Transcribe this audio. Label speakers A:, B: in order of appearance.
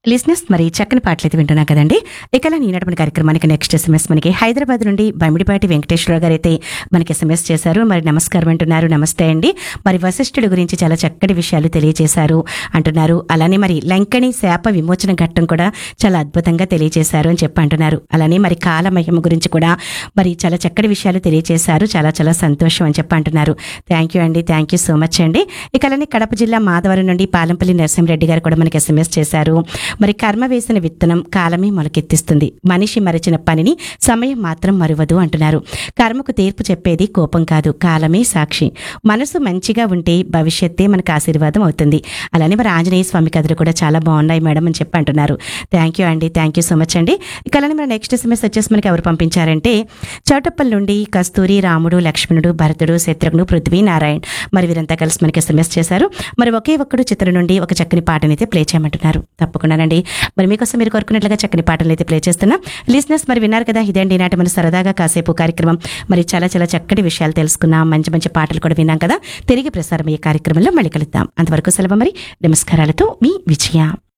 A: లిస్నెస్ మరి చక్కని పాటలు అయితే వింటున్నాం కదండి ఇక ఈనాటి మన కార్యక్రమానికి నెక్స్ట్ ఎస్ఎంఎస్ మనకి హైదరాబాద్ నుండి బమిడిపాటి వెంకటేశ్వరరావు గారు అయితే మనకి ఎస్ఎంఎస్ చేశారు మరి నమస్కారం అంటున్నారు నమస్తే అండి మరి వశిష్ఠుడి గురించి చాలా చక్కటి విషయాలు తెలియజేశారు అంటున్నారు అలానే మరి లంకణి శాప విమోచన ఘట్టం కూడా చాలా అద్భుతంగా తెలియజేశారు అని చెప్పి అంటున్నారు అలానే మరి కాలమహిమ గురించి కూడా మరి చాలా చక్కటి విషయాలు తెలియజేశారు చాలా చాలా సంతోషం అని చెప్పి అంటున్నారు థ్యాంక్ యూ అండి థ్యాంక్ యూ సో మచ్ అండి ఇక అలానే కడప జిల్లా మాధవరం నుండి పాలంపల్లి నరసింహరెడ్డి గారు కూడా మనకి ఎస్ఎంఎస్ చేశారు మరి కర్మ వేసిన విత్తనం కాలమే మొలకెత్తిస్తుంది మనిషి మరిచిన పనిని సమయం మాత్రం మరువదు అంటున్నారు కర్మకు తీర్పు చెప్పేది కోపం కాదు కాలమే సాక్షి మనసు మంచిగా ఉంటే భవిష్యత్తే మనకు ఆశీర్వాదం అవుతుంది అలానే మరి ఆంజనేయ స్వామి కథలు కూడా చాలా బాగున్నాయి మేడం అని చెప్పి అంటున్నారు థ్యాంక్ యూ అండి థ్యాంక్ యూ సో మచ్ అండి ఇక అలానే మరి నెక్స్ట్ ఎస్ఎంఎస్ వచ్చేసి మనకి ఎవరు పంపించారంటే చౌటప్పల్ నుండి కస్తూరి రాముడు లక్ష్మణుడు భరతుడు శత్రుఘ్ను పృథ్వీ నారాయణ్ మరి వీరంతా కలిసి మనకి ఎస్ఎంఎస్ చేశారు మరి ఒకే ఒక్కడు చిత్రం నుండి ఒక చక్కని పాటని అయితే ప్లే చేయమంటున్నారు తప్పకుండానండి మరి మీకోసం మీరు కోరుకున్నట్లుగా చక్కని పాటలు అయితే ప్లే చేస్తున్నా లిజినెస్ మరి విన్నారు కదా ఇదండి ఈనాటి మన సరదాగా కాసేపు కార్యక్రమం మరి చాలా చాలా చక్కటి విషయాలు తెలుసుకున్నాం మంచి మంచి పాటలు కూడా విన్నాం కదా తిరిగి ప్రసారం అయ్యే కార్యక్రమంలో మళ్ళీ కలుద్దాం అంతవరకు సెలవు మరి నమస్కారాలతో మీ విజయ